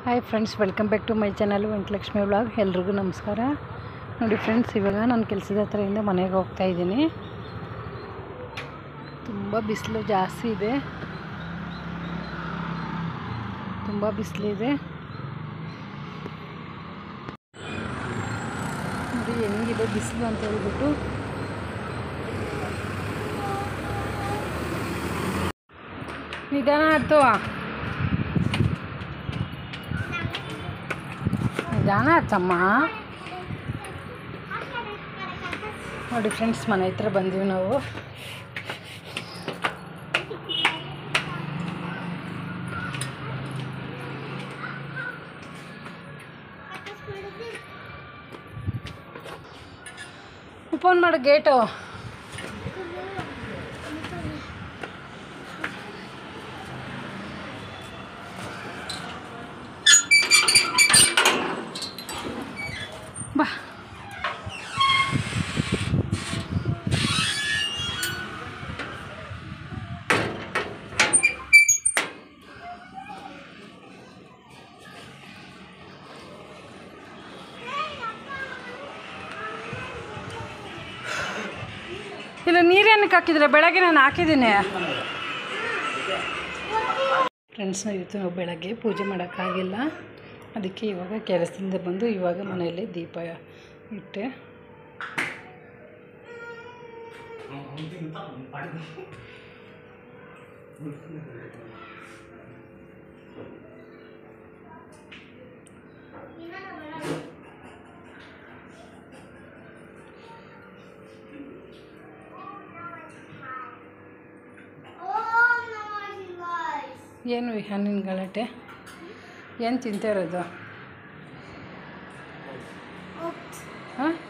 hi friends welcome back to my channel Venkatalakshmi vlog ಎಲ್ರಿಗೂ ನಮಸ್ಕಾರ ನೋಡಿ ಫ್ರೆಂಡ್ಸ್ ಇವಾಗ ನಾನು ಕೆಲಸದ ಹತ್ರದಿಂದ ಮನೆಗೆ ಹೋಗ್ತಾ ಇದ್ದೀನಿ ತುಂಬ ಬಿಸಿಲು ಜಾಸ್ತಿ ಇದೆ ತುಂಬ ಬಿಸಿಲಿದೆ ನೋಡಿ ಹೆಂಗಿದೆ ಬಿಸಿಲು ಅಂತ ಹೇಳ್ಬಿಟ್ಟು ನಿಧಾನ ಆಯ್ತು ನಿಧಾನ ಆಯ್ತಮ್ಮ ನೋಡಿ ಫ್ರೆಂಡ್ಸ್ ಮನೆ ಹತ್ರ ಬಂದೀವಿ ನಾವು ಓಪನ್ ಮಾಡು ಗೇಟು ಬಾ ಇಲ್ಲ ನೀರೇನಕ್ಕೆ ಹಾಕಿದ್ರೆ ಬೆಳಗ್ಗೆ ನಾನು ಹಾಕಿದ್ದೀನಿ ಫ್ರೆಂಡ್ಸ್ ಇವತ್ತು ನಾವು ಬೆಳಗ್ಗೆ ಪೂಜೆ ಮಾಡೋಕ್ಕಾಗಿಲ್ಲ ಅದಕ್ಕೆ ಇವಾಗ ಕೆಲಸದಿಂದ ಬಂದು ಇವಾಗ ಮನೆಯಲ್ಲಿ ದೀಪ ಇಟ್ಟೆ ಏನು ಹಣ್ಣಿನ ಗಲಾಟೆ ಏನು ತಿಂತಾ ಇರೋದು ಹಾಂ